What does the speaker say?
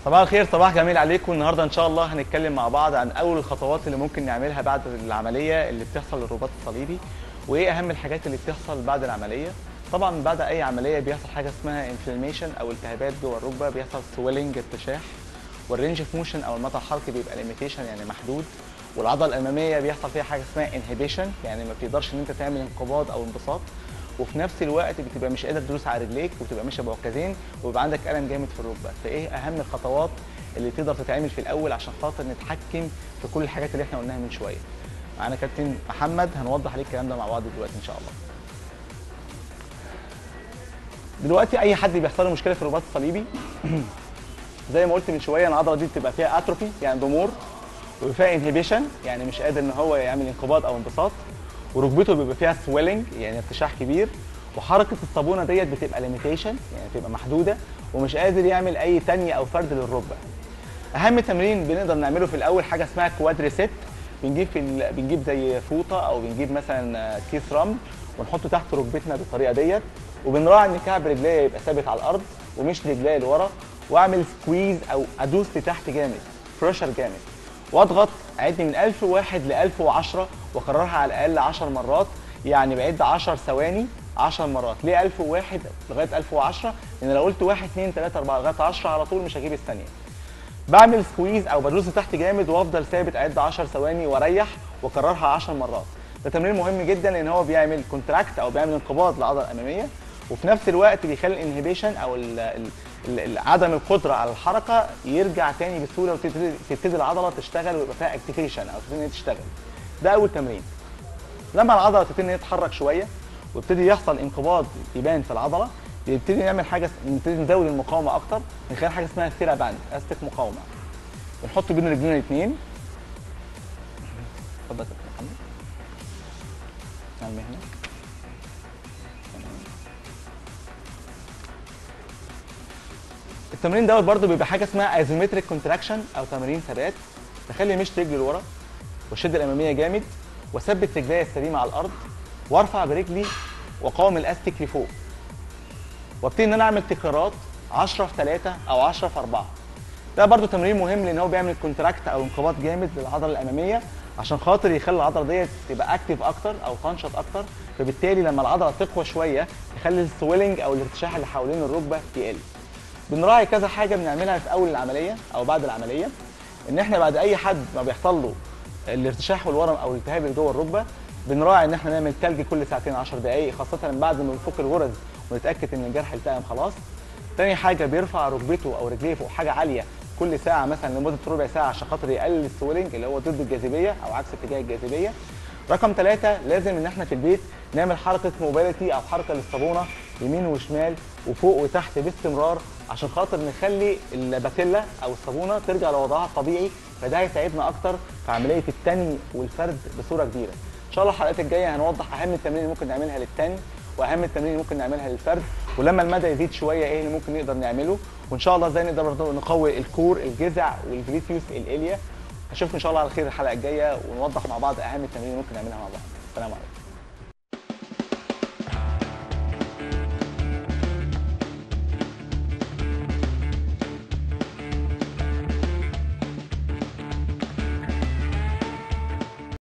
صباح الخير صباح جميل عليكم النهارده ان شاء الله هنتكلم مع بعض عن اول الخطوات اللي ممكن نعملها بعد العمليه اللي بتحصل للرباط الصليبي وايه اهم الحاجات اللي بتحصل بعد العمليه طبعا بعد اي عمليه بيحصل حاجه اسمها انفلاميشن او التهابات جوه الركبه بيحصل سويلنج ارتشاح والرينج اوف موشن او المدى الحركي بيبقى ليميتيشن يعني محدود والعضله الاماميه بيحصل فيها حاجه اسمها انهبيشن يعني ما بتقدرش ان انت تعمل انقباض او انبساط وفي نفس الوقت بتبقى مش قادر تدوس على رجليك وبتبقى ماشيه بعكازين ويبقى عندك الم جامد في الركبه فايه اهم الخطوات اللي تقدر تتعمل في الاول عشان خاطر نتحكم في كل الحاجات اللي احنا قلناها من شويه معانا كابتن محمد هنوضح عليك الكلام ده مع بعض دلوقتي ان شاء الله دلوقتي اي حد بيحصل له مشكله في الرباط الصليبي زي ما قلت من شويه العضله دي بتبقى فيها اتروفي يعني ضمور وفيها انهبيشن يعني مش قادر ان هو يعمل انقباض او انبساط وركبته بيبقى فيها سويلنج يعني ارتشاح كبير وحركه الصابونه ديت بتبقى ليميتيشن يعني بتبقى محدوده ومش قادر يعمل اي تانية او فرد للركبه اهم تمرين بنقدر نعمله في الاول حاجه اسمها كوادري ست بنجيب في ال... بنجيب زي فوطه او بنجيب مثلا كيس رمل ونحطه تحت ركبتنا بالطريقه ديت وبنراعي ان كعب رجليا يبقى ثابت على الارض ومش رجليا لورا واعمل سكويز او ادوس لتحت جامد بريشر جامد واضغط اعد من 1001 ل 1010 واكررها على الاقل 10 مرات يعني بعد 10 ثواني 10 مرات ليه 1001 لغايه 1010 لان لو قلت 1 2 3 4 لغايه 10 على طول مش هجيب الثانيه بعمل سكويز او بدوس تحت جامد وافضل ثابت اعد 10 ثواني واريح واكررها 10 مرات ده تمرين مهم جدا لان هو بيعمل كونتراكت او بيعمل انقباض للعضله الاماميه وفي نفس الوقت بيخلي الانهبيشن او ال ال ال عدم القدره على الحركه يرجع تاني بسهوله وتبتدي العضله تشتغل ويبقى فيها اكتيفيشن او تبتدي تشتغل ده اول تمرين لما العضله تبتدي ان هي تتحرك شويه ويبتدي يحصل انقباض يبان في العضله بيبتدي نعمل حاجه نبتدي نزود المقاومه اكتر من خلال حاجه اسمها ثيرا باند استك مقاومه بنحط بين رجلينا الاثنين اتفضل يا كابتن محمد نعمل هنا التمرين دوت برده بيبقى حاجه اسمها ايزومتريك كونتراكشن او تمارين ثبات بخلي مشط رجلي لورا والشد الاماميه جامد واثبت رجليا السليمه على الارض وارفع برجلي واقاوم الاستيك لفوق وابتدي ان انا اعمل تكرارات 10 في 3 او 10 في 4 ده برده تمرين مهم لان هو بيعمل كونتراكت او انقباض جامد للعضله الاماميه عشان خاطر يخلي العضله ديت تبقى اكتف اكتر او تنشط اكتر فبالتالي لما العضله تقوى شويه يخلي السويلنج او الارتشاح اللي حوالين الركبه يقل بنراعي كذا حاجه بنعملها في اول العمليه او بعد العمليه ان احنا بعد اي حد ما بيحصل له الارتشاح والورم او الالتهاب اللي جوه الركبه بنراعي ان احنا نعمل تلج كل ساعتين 10 دقائق خاصه بعد ما نفك الغرز ونتاكد ان الجرح التئم خلاص تاني حاجه بيرفع ركبته او رجليه فوق حاجه عاليه كل ساعه مثلا لمده ربع ساعه عشان خاطر يقلل السويلنج اللي هو ضد الجاذبيه او عكس اتجاه الجاذبيه رقم ثلاثة لازم ان احنا في البيت نعمل حركة موبيليتي او حركة للصابونة يمين وشمال وفوق وتحت باستمرار عشان خاطر نخلي الباتيلا او الصابونة ترجع لوضعها الطبيعي فده هيساعدنا اكتر في عملية التني والفرد بصورة كبيرة. ان شاء الله الحلقات الجاية هنوضح اهم التمارين اللي ممكن نعملها للتني واهم التمارين اللي ممكن نعملها للفرد ولما المدى يزيد شوية ايه اللي ممكن نقدر نعمله وان شاء الله ازاي نقدر برضه نقوي الكور الجذع والجليتيوس الاليا اشوفكم ان شاء الله على خير الحلقه الجايه ونوضح مع بعض اهم التمارين اللي ممكن نعملها مع بعض السلام عليكم